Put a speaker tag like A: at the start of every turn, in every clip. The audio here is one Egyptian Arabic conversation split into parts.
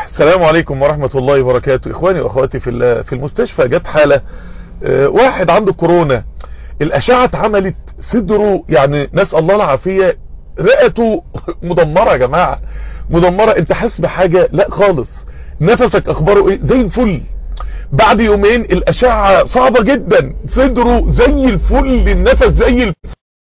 A: السلام عليكم ورحمة الله وبركاته اخواني واخواتي في الله في المستشفى جت حالة اه واحد عنده كورونا الاشعة اتعملت صدره يعني نسأل الله العافية رئته مدمرة يا جماعة مدمرة انت حاسس بحاجة لا خالص نفسك اخباره ايه زي الفل بعد يومين الاشعة صعبة جدا صدره زي الفل النفس زي الفل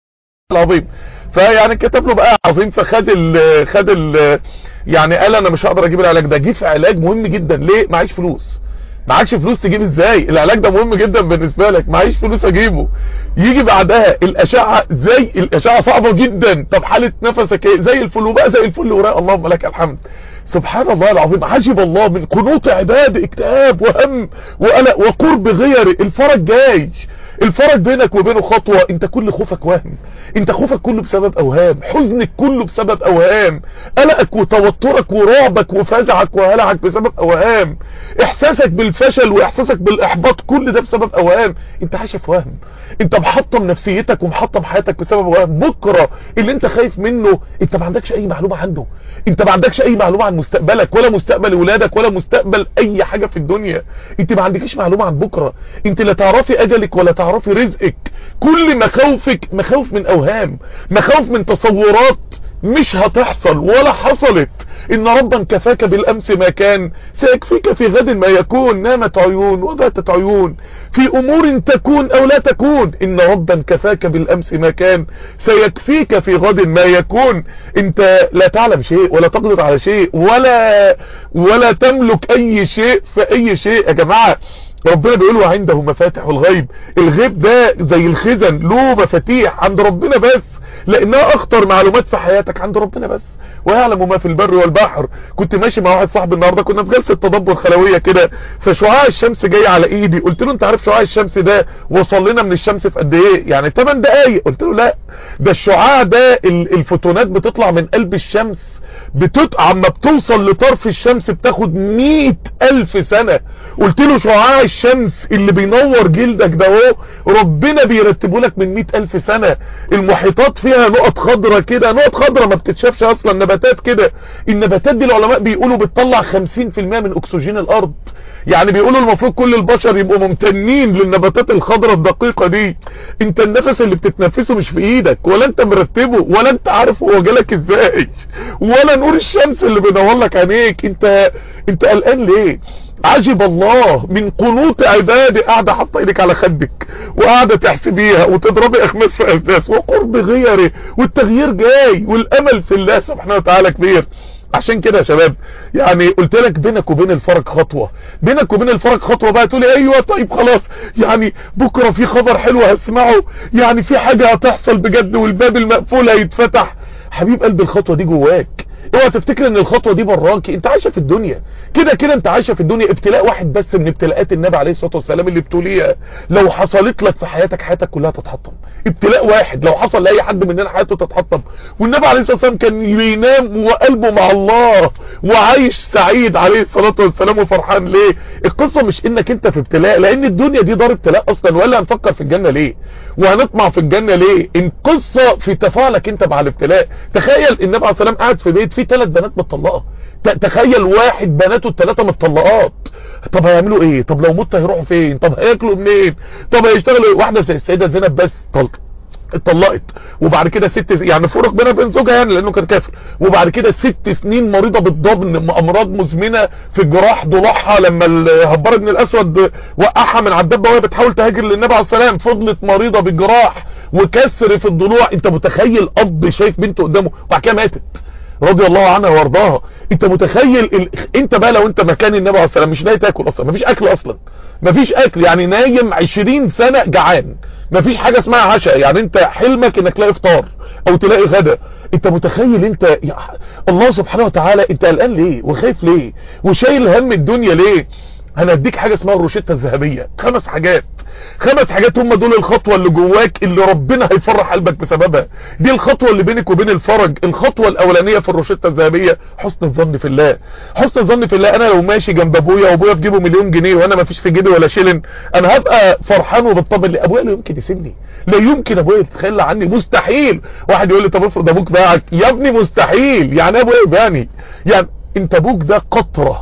A: العظيم فيعني كتب له بقى عظيم فخد ال خد ال يعني قال انا مش هقدر اجيب العلاج ده جه في علاج مهم جدا ليه معيش فلوس معكش فلوس تجيب ازاي العلاج ده مهم جدا بالنسبه لك معيش فلوس اجيبه يجي بعدها الاشعه زي الاشعه صعبه جدا طب حاله نفسك ايه زي الفل وبقى زي الفل وراء اللهم لك الحمد سبحان الله العظيم عجب الله من قنوط عباد اكتئاب وهم وقلق وقرب غير الفرج جاي الفرج بينك وبينه خطوة انت كل خوفك وهم انت خوفك كله بسبب اوهام حزنك كله بسبب اوهام قلقك وتوترك ورعبك وفزعك وهلعك بسبب اوهام احساسك بالفشل واحساسك بالاحباط كل ده بسبب اوهام انت عايش في وهم انت محطم نفسيتك ومحطم حياتك بسبب اوهام بكرة اللي انت خايف منه انت ما عندكش اي معلومة عنه انت ما عندكش اي معلومة عن مستقبلك ولا مستقبل ولادك ولا مستقبل اي حاجة في الدنيا انت ما عندكش معلومة عن بكرة انت لا تعرفي اجلك ولا تعرفي رزقك كل مخاوفك مخاوف من اوهام مخاوف من تصورات مش هتحصل ولا حصلت ان ربا كفاك بالامس ما كان سيكفيك في غد ما يكون نامت عيون وباتت عيون في امور تكون او لا تكون ان ربا كفاك بالامس ما كان سيكفيك في غد ما يكون انت لا تعلم شيء ولا تقدر على شيء ولا ولا تملك اي شيء في اي شيء يا جماعه ربنا بيقول وعنده مفاتح الغيب الغيب ده زي الخزن له مفاتيح عند ربنا بس لانها اخطر معلومات في حياتك عند ربنا بس ويعلم ما في البر والبحر كنت ماشي مع واحد صاحبي النهارده كنا في جلسه تدبر خلويه كده فشعاع الشمس جاي على ايدي قلت له انت عارف شعاع الشمس ده وصل لنا من الشمس في قد ايه يعني 8 دقايق قلت له لا ده الشعاع ده الفوتونات بتطلع من قلب الشمس بتت... عما بتوصل لطرف الشمس بتاخد مئة الف سنة قلت له شعاع الشمس اللي بينور جلدك ده اهو ربنا بيرتبه لك من مئة الف سنة المحيطات فيها نقط خضرة كده نقط خضرة ما بتتشافش اصلا نباتات كده النباتات دي العلماء بيقولوا بتطلع خمسين في المية من اكسجين الارض يعني بيقولوا المفروض كل البشر يبقوا ممتنين للنباتات الخضراء الدقيقة دي انت النفس اللي بتتنفسه مش في ايدك ولا انت مرتبه ولا انت عارف هو جالك ازاي ولا نور الشمس اللي بينور لك عينيك انت انت قلقان ليه عجب الله من قنوط عبادي قاعدة حاطه ايدك على خدك وقاعدة تحسبيها وتضربي اخماس في اساس وقرب غيره والتغيير جاي والامل في الله سبحانه وتعالى كبير عشان كده يا شباب يعني قلت لك بينك وبين الفرج خطوة بينك وبين الفرج خطوة بقى تقولي ايوه طيب خلاص يعني بكرة في خبر حلو هسمعه يعني في حاجة هتحصل بجد والباب المقفول هيتفتح حبيب قلب الخطوة دي جواك اوعى تفتكر ان الخطوه دي براكي انت عايشه في الدنيا كده كده انت عايشه في الدنيا ابتلاء واحد بس من ابتلاءات النبي عليه الصلاه والسلام اللي ابتليها لو حصلت لك في حياتك حياتك كلها تتحطم ابتلاء واحد لو حصل لاي حد مننا حياته تتحطم والنبي عليه الصلاه والسلام كان بينام وقلبه مع الله وعايش سعيد عليه الصلاه والسلام وفرحان ليه القصه مش انك انت في ابتلاء لان الدنيا دي دار ابتلاء اصلا ولا هنفكر في الجنه ليه وهنطمع في الجنه ليه القصه في تفاعلك انت مع الابتلاء تخيل النبي عليه الصلاه والسلام قاعد في بيت فيه ثلاث بنات متطلقه تخيل واحد بناته الثلاثه متطلقات طب هيعملوا ايه طب لو مت هيروحوا فين طب هياكلوا منين طب هيشتغلوا ايه واحده زي السيده زينب بس طلقت اتطلقت وبعد كده ست يعني فرق بينها وبين زوجها يعني لانه كان كافر وبعد كده ست سنين مريضه بالضبن امراض مزمنه في جراح ضلوعها لما الهبار بن الاسود وقعها من على الدبه وهي بتحاول تهاجر للنبي عليه السلام فضلت مريضه بالجراح وكسر في الضلوع انت متخيل اب شايف بنته قدامه وبعد كده ماتت رضي الله عنها وارضاها انت متخيل ال... انت بقى لو انت مكان النبي عليه السلام مش ناوي تاكل اصلا مفيش اكل اصلا مفيش اكل يعني نايم 20 سنه جعان مفيش حاجه اسمها عشاء يعني انت حلمك انك تلاقي افطار او تلاقي غدا انت متخيل انت يا الله سبحانه وتعالى انت قلقان ليه وخايف ليه وشايل هم الدنيا ليه انا اديك حاجه اسمها الروشته الذهبيه خمس حاجات خمس حاجات هم دول الخطوة اللي جواك اللي ربنا هيفرح قلبك بسببها دي الخطوة اللي بينك وبين الفرج الخطوة الاولانية في الروشتة الذهبية حسن الظن في الله حسن الظن في الله انا لو ماشي جنب ابويا وابويا في جيبه مليون جنيه وانا ما فيش في جيبي ولا شيلن انا هبقى فرحان وبطمن لي ابويا لا يمكن يسيبني لا يمكن ابويا يتخلى عني مستحيل واحد يقول لي طب افرض ابوك باعك يا ابني مستحيل يعني ابويا يباني يعني انت ابوك ده قطرة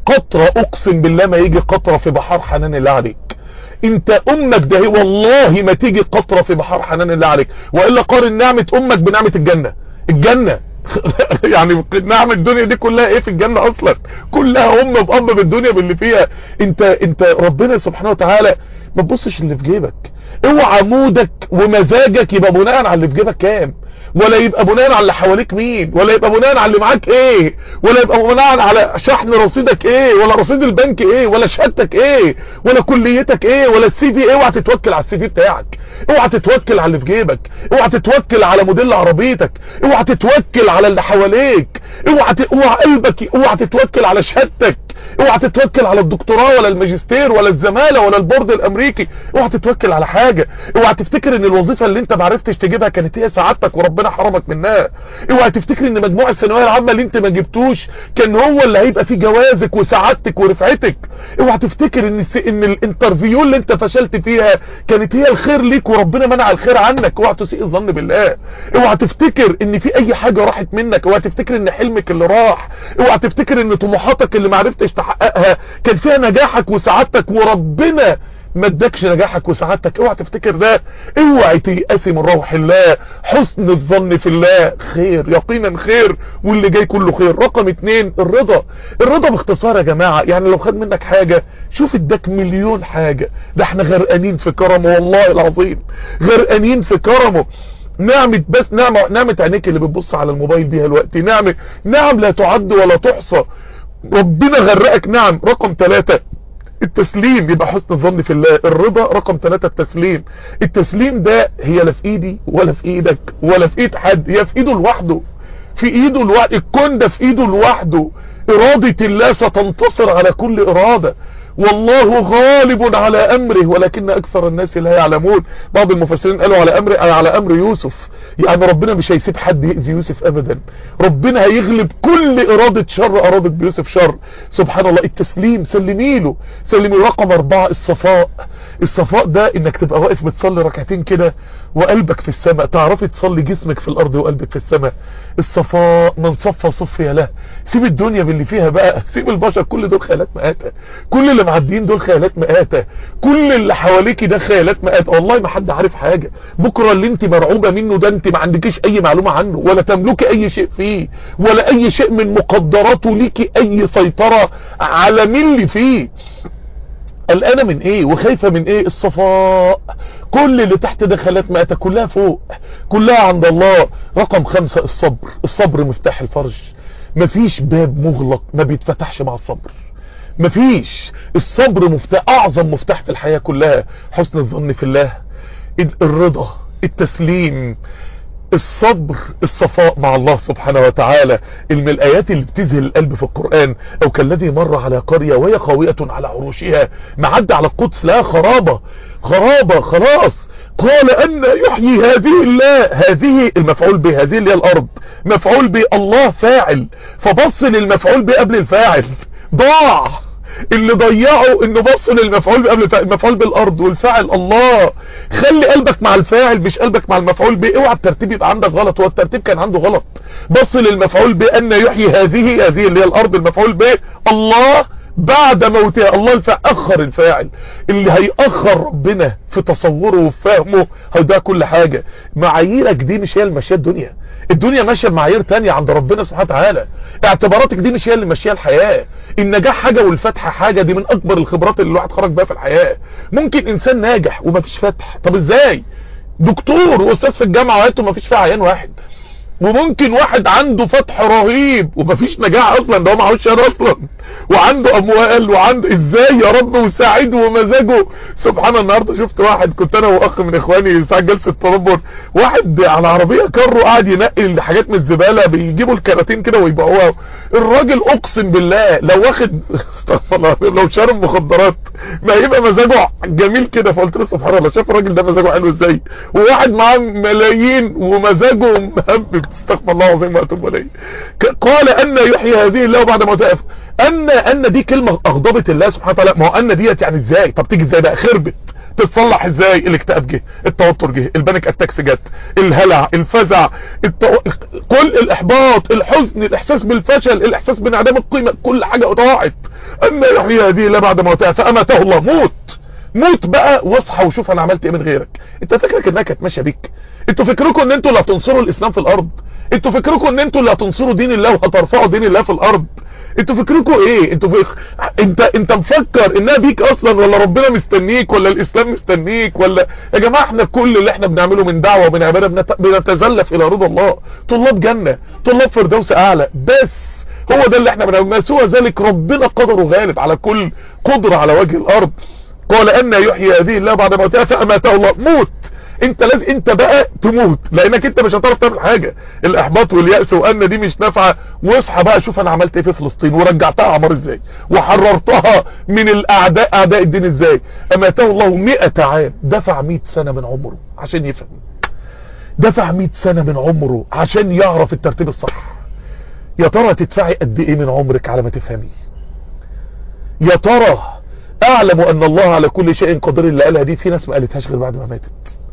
A: قطرة اقسم بالله ما يجي قطرة في بحار حنان الله عليك انت امك ده والله ما تيجي قطرة في بحار حنان الله عليك وإلا قارن نعمة امك بنعمة الجنة الجنة يعني نعم الدنيا دي كلها ايه في الجنة اصلا كلها ام باب بالدنيا باللي فيها انت انت ربنا سبحانه وتعالى ما تبصش اللي في جيبك اوعى مودك ومزاجك يبقى بناء على اللي في جيبك كام ولا يبقى بناء على اللي حواليك مين ولا يبقى بناء على اللي معاك ايه ولا يبقى بناء على شحن رصيدك ايه ولا رصيد البنك ايه ولا شهادتك ايه ولا كليتك ايه ولا السي في ايه اوعى تتوكل على السي في بتاعك اوعى تتوكل على اللي في جيبك اوعى تتوكل على موديل عربيتك اوعى تتوكل على اللي حواليك اوعى ت... اوعى قلبك اوعى تتوكل على شهادتك اوعى تتوكل على الدكتوراه ولا الماجستير ولا الزمالة ولا البورد الامريكي اوعى تتوكل على حاجة اوعى تفتكر ان الوظيفة اللي انت معرفتش تجيبها كانت هي سعادتك وربنا حرمك منها اوعى تفتكر ان مجموع الثانويه العامه اللي انت ما جبتوش كان هو اللي هيبقى فيه جوازك وسعادتك ورفعتك اوعى تفتكر ان الس... ان الانترفيو اللي انت فشلت فيها كانت هي الخير ليك وربنا منع الخير عنك اوعى تسيء الظن بالله اوعى تفتكر ان في اي حاجه راحت منك اوعى تفتكر ان حلمك اللي راح اوعى تفتكر ان طموحاتك اللي ما عرفتش تحققها كان فيها نجاحك وسعادتك وربنا ما ادكش نجاحك وسعادتك اوعى تفتكر ده اوعى تيأسي من روح الله حسن الظن في الله خير يقينا خير واللي جاي كله خير رقم اتنين الرضا الرضا باختصار يا جماعة يعني لو خد منك حاجة شوف اداك مليون حاجة ده احنا غرقانين في كرمه والله العظيم غرقانين في كرمه نعمة بس نعمة نعمة عينيك اللي بتبص على الموبايل بيها الوقت نعمة نعم لا تعد ولا تحصى ربنا غرقك نعم رقم ثلاثة التسليم يبقى حسن الظن في الله الرضا رقم ثلاثة التسليم التسليم ده هي لا في ايدي ولا في ايدك ولا في ايد حد هي في ايده لوحده في ايده لوحده الكون ده في ايده لوحده ارادة الله ستنتصر على كل ارادة والله غالب على امره ولكن اكثر الناس لا يعلمون بعض المفسرين قالوا على امر على امر يوسف يعني ربنا مش هيسيب حد يأذي يوسف ابدا ربنا هيغلب كل ارادة شر ارادت بيوسف شر سبحان الله التسليم سلمي له سلمي رقم اربعة الصفاء الصفاء ده انك تبقى واقف بتصلي ركعتين كده وقلبك في السماء تعرفي تصلي جسمك في الارض وقلبك في السماء الصفاء من صفى صفي له سيب الدنيا باللي فيها بقى سيب البشر كل دول خيالات مآتة كل اللي معديين دول خيالات مآتة كل اللي حواليكي ده خيالات مآتة والله ما حد عارف حاجة بكرة اللي انت مرعوبة منه ده انت ما عندكيش اي معلومة عنه ولا تملكي اي شيء فيه ولا اي شيء من مقدراته ليكي اي سيطرة على مين اللي فيه قلقانه من ايه وخايفه من ايه الصفاء كل اللي تحت ده خلات مئة كلها فوق كلها عند الله رقم خمسة الصبر الصبر مفتاح الفرج مفيش باب مغلق ما بيتفتحش مع الصبر مفيش الصبر مفتاح اعظم مفتاح في الحياة كلها حسن الظن في الله الرضا التسليم الصبر الصفاء مع الله سبحانه وتعالى من الآيات اللي بتذهل القلب في القرآن أو كالذي مر على قرية وهي خاوية على عروشها معد على القدس لا خرابة خرابة خلاص قال أن يحيي هذه الله هذه المفعول به هذه اللي هي الأرض مفعول به الله فاعل فبص للمفعول به قبل الفاعل ضاع اللي ضيعه انه بص للمفعول به قبل الفاعل المفعول بالارض والفاعل الله خلي قلبك مع الفاعل مش قلبك مع المفعول به اوعى الترتيب يبقى عندك غلط هو الترتيب كان عنده غلط بص للمفعول به ان يحيي هذه هذه اللي هي الارض المفعول به الله بعد موتها الله الفاعل اخر الفاعل اللي هيأخر ربنا في تصوره وفي فهمه هيضيع كل حاجة معاييرك دي مش هي اللي ماشيه الدنيا الدنيا ماشيه بمعايير تانية عند ربنا سبحانه وتعالى اعتباراتك دي مش هي اللي ماشيه الحياة النجاح حاجة والفتح حاجة دي من اكبر الخبرات اللي الواحد خرج بيها في الحياة ممكن انسان ناجح ومفيش فتح طب ازاي دكتور واستاذ في الجامعة وقالته مفيش فيها عيان واحد وممكن واحد عنده فتح رهيب ومفيش نجاح اصلا ده هو معهوش شهاده اصلا وعنده اموال وعنده ازاي يا رب وسعيد ومزاجه سبحان النهارده شفت واحد كنت انا واخ من اخواني ساعه جلسه تدبر واحد على عربيه كارو قاعد ينقي حاجات من الزباله بيجيبوا الكراتين كده ويبيعوها الراجل اقسم بالله لو واخد لو شارب مخدرات ما يبقى مزاجه جميل كده فقلت له سبحان الله شايف الراجل ده مزاجه حلو ازاي وواحد معاه ملايين ومزاجه مهبب استغفر الله العظيم واتوب اليه قال ان يحيي هذه الله بعد ما تقف ان ان دي كلمه اغضبت الله سبحانه وتعالى ما هو ان ديت يعني ازاي طب تيجي ازاي بقى خربت تتصلح ازاي الاكتئاب جه التوتر جه البانيك اتاكس جت الهلع الفزع التو... كل الاحباط الحزن الاحساس بالفشل الاحساس بانعدام القيمه كل حاجه ضاعت اما يحيي هذه لا بعد موتها فاماته الله موت موت بقى واصحى وشوف انا عملت ايه من غيرك انت فاكرك انها كانت ماشيه بيك انتوا فكركم ان انتوا اللي هتنصروا الاسلام في الارض انتوا فكركم ان انتوا اللي هتنصروا دين الله وهترفعوا دين الله في الارض انتوا فكركم ايه انتوا فك... انت انت مفكر انها بيك اصلا ولا ربنا مستنيك ولا الاسلام مستنيك ولا يا جماعه احنا كل اللي احنا بنعمله من دعوه ومن عباده بنت... بنتزلف الى رضا الله طلاب جنه طلاب فردوس اعلى بس هو ده اللي احنا بنعمله ما سوى ذلك ربنا قدره غالب على كل قدره على وجه الارض قال ان يحيي هذه الله بعد موتها فاماته الله موت انت لازم انت بقى تموت لانك انت مش هتعرف تعمل حاجه الاحباط والياس وان دي مش نافعه واصحى بقى شوف انا عملت ايه في فلسطين ورجعتها عمار ازاي وحررتها من الاعداء اعداء الدين ازاي اماته الله 100 عام دفع 100 سنه من عمره عشان يفهم دفع 100 سنه من عمره عشان يعرف الترتيب الصح يا ترى تدفعي قد ايه من عمرك على ما تفهمي يا ترى اعلم ان الله على كل شيء قدير اللي قالها دي في ناس ما قالتهاش غير بعد ما ماتت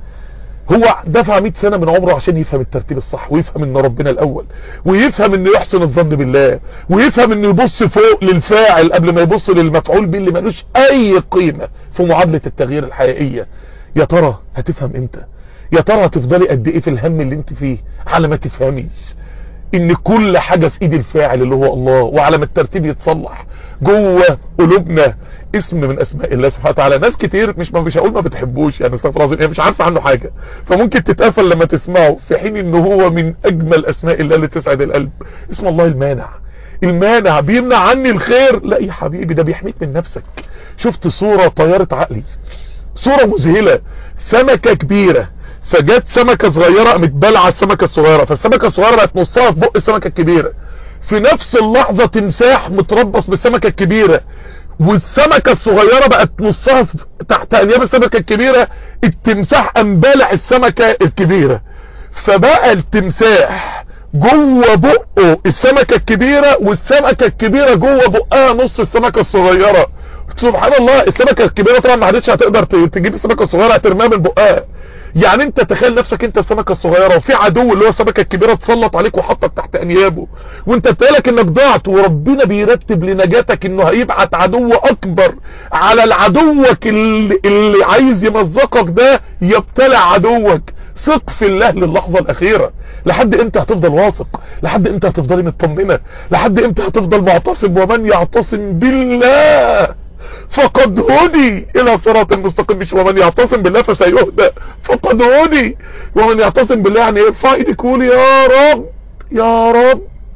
A: هو دفع 100 سنة من عمره عشان يفهم الترتيب الصح ويفهم ان ربنا الاول ويفهم انه يحسن الظن بالله ويفهم انه يبص فوق للفاعل قبل ما يبص للمفعول به اللي ملوش اي قيمة في معادلة التغيير الحقيقية يا ترى هتفهم امتى يا ترى هتفضلي قد ايه في الهم اللي انت فيه على ما تفهميش ان كل حاجة في ايد الفاعل اللي هو الله وعلى ما الترتيب يتصلح جوه قلوبنا اسم من اسماء الله سبحانه وتعالى ناس كتير مش ما مش هقول ما بتحبوش يعني استغفر الله هي مش عارفه عنه حاجه فممكن تتقفل لما تسمعه في حين ان هو من اجمل اسماء الله اللي تسعد القلب اسم الله المانع المانع بيمنع عني الخير لا يا حبيبي ده بيحميك من نفسك شفت صورة طيارة عقلي صورة مذهلة سمكة كبيرة فجت سمكة صغيرة قامت بلعة السمكة الصغيرة فالسمكة الصغيرة بقت نصها في بق السمكة الكبيرة في نفس اللحظة تمساح متربص بالسمكة الكبيرة والسمكة الصغيرة بقت نصها تحت انياب السمكة الكبيرة التمساح قام بالع السمكة الكبيرة فبقى التمساح جوه بقه السمكة الكبيرة والسمكة الكبيرة جوه بقها نص السمكة الصغيرة سبحان الله السمكة الكبيرة طبعا ما عادتش هتقدر تجيب السمكة الصغيرة هترميها من بقها يعني انت تخيل نفسك انت السمكة الصغيرة وفي عدو اللي هو السمكة الكبيرة تسلط عليك وحطك تحت انيابه وانت بتقالك انك ضعت وربنا بيرتب لنجاتك انه هيبعت عدو اكبر على العدوك اللي, اللي عايز يمزقك ده يبتلع عدوك ثق في الله للحظة الاخيرة لحد امتى هتفضل واثق لحد امتى هتفضلي مطمنة لحد امتى هتفضل معتصم ومن يعتصم بالله فقد هدي الى صراط المستقيم مش ومن يعتصم بالله فسيهدى فقد هدي ومن يعتصم بالله يعني ارفع ايدك قولي يا رب يا رب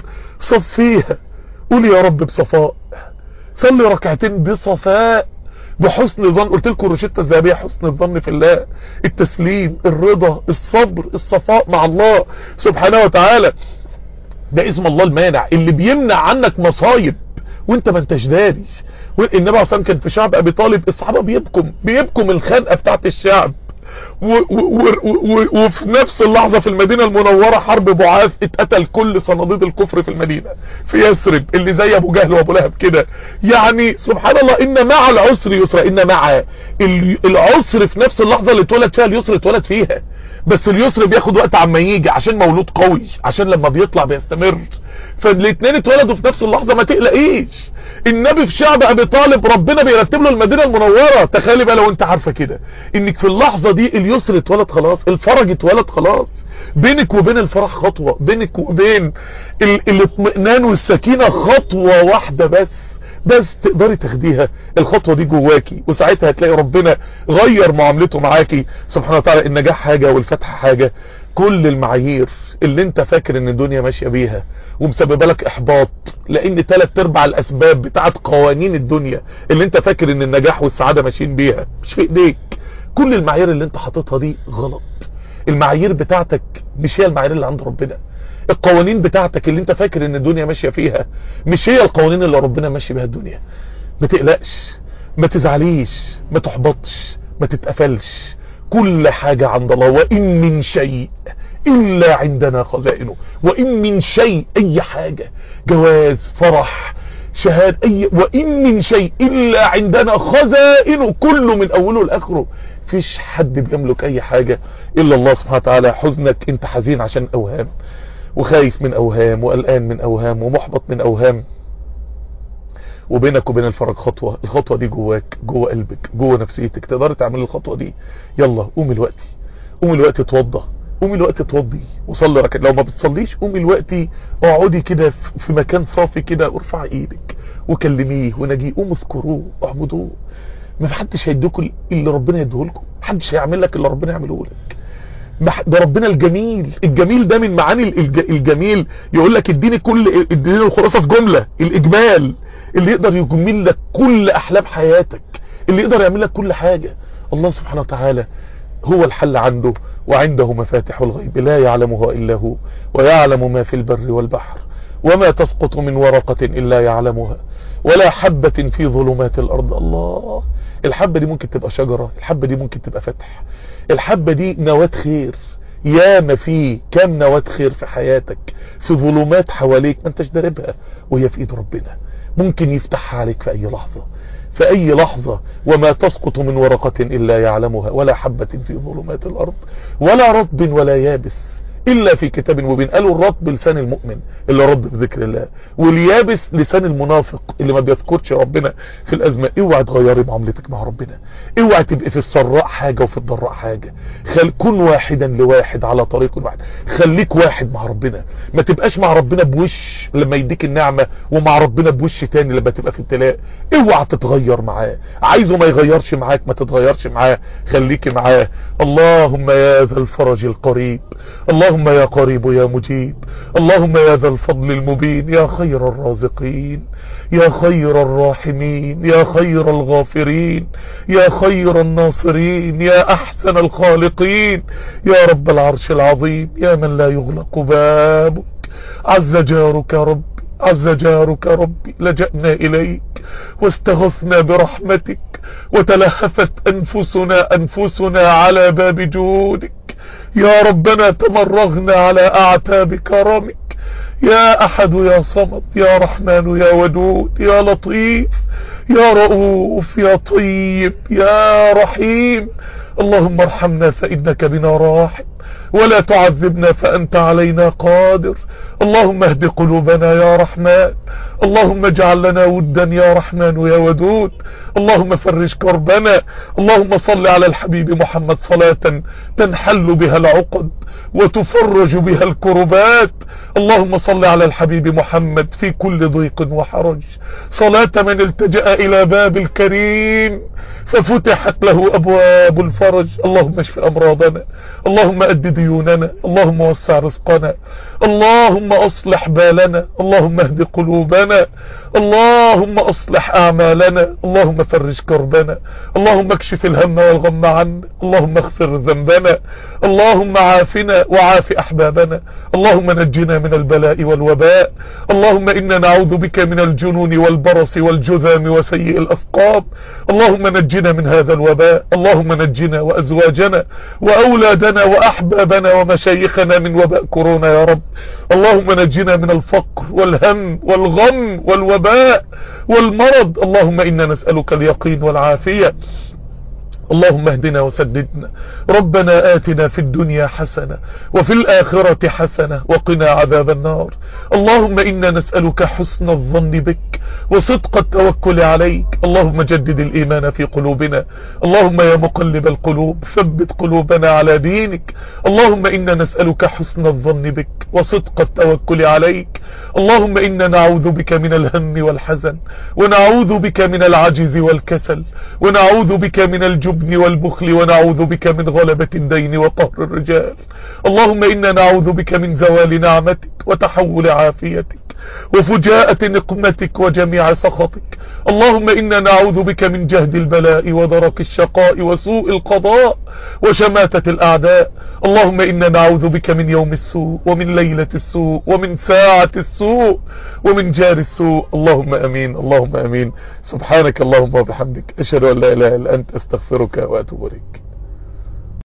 A: صفيها قولي يا رب بصفاء صلي ركعتين بصفاء بحسن ظن قلت لكم الروشته الذهبيه حسن الظن في الله التسليم الرضا الصبر الصفاء مع الله سبحانه وتعالى ده اسم الله المانع اللي بيمنع عنك مصايب وانت ما انتش داري النبي عليه الصلاه كان في شعب ابي طالب الصحابه بيبكوا بيبكوا من الخنقه بتاعت الشعب و و و وفي نفس اللحظة في المدينة المنورة حرب بعاث اتقتل كل صناديد الكفر في المدينة في يثرب اللي زي ابو جهل وابو لهب كده يعني سبحان الله ان مع العسر يسرا ان مع العسر في نفس اللحظة اللي اتولد فيها اليسر اتولد فيها بس اليسر بياخد وقت عما يجي عشان مولود قوي عشان لما بيطلع بيستمر فالاثنين اتولدوا في نفس اللحظة ما تقلقيش النبي في شعب ابي طالب ربنا بيرتب له المدينة المنورة تخيلي بقى لو انت عارفة كده انك في اللحظة دي اليسر اتولد خلاص الفرج اتولد خلاص بينك وبين الفرح خطوة بينك وبين الاطمئنان والسكينة خطوة واحدة بس بس تقدري تاخديها الخطوة دي جواكي وساعتها هتلاقي ربنا غير معاملته معاكي سبحانه وتعالى النجاح حاجة والفتح حاجة كل المعايير اللي انت فاكر ان الدنيا ماشية بيها ومسببه لك احباط لان تلات ارباع الاسباب بتاعت قوانين الدنيا اللي انت فاكر ان النجاح والسعادة ماشيين بيها مش في ايديك كل المعايير اللي انت حاططها دي غلط المعايير بتاعتك مش هي المعايير اللي عند ربنا القوانين بتاعتك اللي انت فاكر ان الدنيا ماشية فيها مش هي القوانين اللي ربنا ماشي بيها الدنيا ما تقلقش ما تزعليش ما تحبطش ما تتقفلش كل حاجة عند الله وإن من شيء إلا عندنا خزائنه وإن من شيء أي حاجة جواز فرح شهادة أي وإن من شيء إلا عندنا خزائنه كله من أوله لآخره فيش حد بيملك أي حاجة إلا الله سبحانه وتعالى حزنك أنت حزين عشان أوهام وخايف من أوهام وقلقان من أوهام ومحبط من أوهام وبينك وبين الفرج خطوة الخطوة دي جواك جوا قلبك جوا نفسيتك تقدر تعمل الخطوة دي يلا قوم الوقت قوم الوقت اتوضى قوم الوقت توضي وصلي ركعه لو ما بتصليش قوم الوقت اقعدي كده في مكان صافي كده وارفع ايدك وكلميه ونجيه قوم اذكروه اعبدوه ما حدش هيديكوا اللي ربنا يديه لكم محدش هيعمل لك اللي ربنا يعمله لك ده ربنا الجميل الجميل ده من معاني الجميل يقول لك اديني كل اديني الخلاصه في جمله الاجمال اللي يقدر يجمل لك كل احلام حياتك اللي يقدر يعمل لك كل حاجه الله سبحانه وتعالى هو الحل عنده وعنده مفاتح الغيب لا يعلمها إلا هو ويعلم ما في البر والبحر وما تسقط من ورقة إلا يعلمها ولا حبة في ظلمات الأرض الله الحبة دي ممكن تبقى شجرة الحبة دي ممكن تبقى فتح الحبة دي نواة خير يا ما في كام نواة خير في حياتك في ظلمات حواليك ما انتش داربها وهي في ايد ربنا ممكن يفتحها عليك في اي لحظة في اي لحظة وما تسقط من ورقة الا يعلمها ولا حبة في ظلمات الارض ولا رطب ولا يابس الا في كتاب مبين قالوا الرطب لسان المؤمن اللي رد بذكر الله واليابس لسان المنافق اللي ما بيذكرش ربنا في الازمه اوعى تغيري معاملتك مع ربنا اوعى تبقي في السراء حاجه وفي الضراء حاجه خل كن واحدا لواحد على طريق واحد خليك واحد مع ربنا ما تبقاش مع ربنا بوش لما يديك النعمه ومع ربنا بوش تاني لما تبقى في ابتلاء اوعى تتغير معاه عايزه ما يغيرش معاك ما تتغيرش معاه خليكي معاه اللهم يا ذا الفرج القريب اللهم اللهم يا قريب يا مجيب اللهم يا ذا الفضل المبين يا خير الرازقين يا خير الراحمين يا خير الغافرين يا خير الناصرين يا احسن الخالقين يا رب العرش العظيم يا من لا يغلق بابك عز جارك رب عز جارك ربي لجأنا إليك واستغفنا برحمتك وتلهفت أنفسنا أنفسنا على باب جودك يا ربنا تمرغنا على أعتاب كرمك يا أحد يا صمد يا رحمن يا ودود يا لطيف يا رؤوف يا طيب يا رحيم اللهم ارحمنا فإنك بنا راحم ولا تعذبنا فأنت علينا قادر اللهم اهد قلوبنا يا رحمن اللهم اجعل لنا ودا يا رحمن يا ودود اللهم فرج كربنا اللهم صل على الحبيب محمد صلاة تنحل بها العقد وتفرج بها الكربات اللهم صل على الحبيب محمد في كل ضيق وحرج صلاة من التجأ إلى باب الكريم ففتحت له أبواب الفرج اللهم اشف أمراضنا اللهم أد ديوننا اللهم وسع رزقنا اللهم أصلح بالنا اللهم اهد قلوبنا اللهم أصلح أعمالنا اللهم فرج كربنا اللهم اكشف الهم والغم عنا اللهم اغفر ذنبنا اللهم عافنا وعاف أحبابنا اللهم نجنا من البلاء والوباء اللهم إنا نعوذ بك من الجنون والبرص والجذام وسيء الأسقام اللهم نجنا من هذا الوباء اللهم نجنا وأزواجنا وأولادنا وأحبابنا ومشايخنا من وباء كورونا يا رب اللهم نجنا من الفقر والهم والغم والوباء والمرض اللهم إنا نسألك اليقين والعافية اللهم اهدنا وسددنا ربنا آتنا في الدنيا حسنة وفي الآخرة حسنة وقنا عذاب النار اللهم إنا نسألك حسن الظن بك وصدق التوكل عليك اللهم جدد الإيمان في قلوبنا اللهم يا مقلب القلوب ثبت قلوبنا على دينك اللهم إنا نسألك حسن الظن بك وصدق التوكل عليك اللهم إنا نعوذ بك من الهم والحزن ونعوذ بك من العجز والكسل ونعوذ بك من الجبن والبخل ونعوذ بك من غلبة الدين وقهر الرجال اللهم إنا نعوذ بك من زوال نعمتك وتحول عافيتك وفجاءة نقمتك وجميع سخطك اللهم إنا نعوذ بك من جهد البلاء ودرك الشقاء وسوء القضاء وشماتة الأعداء اللهم إنا نعوذ بك من يوم السوء ومن ليلة السوء ومن ساعة السوء ومن جار السوء اللهم أمين اللهم أمين سبحانك اللهم وبحمدك أشهد أن لا إله إلا أنت أستغفرك وأتوب إليك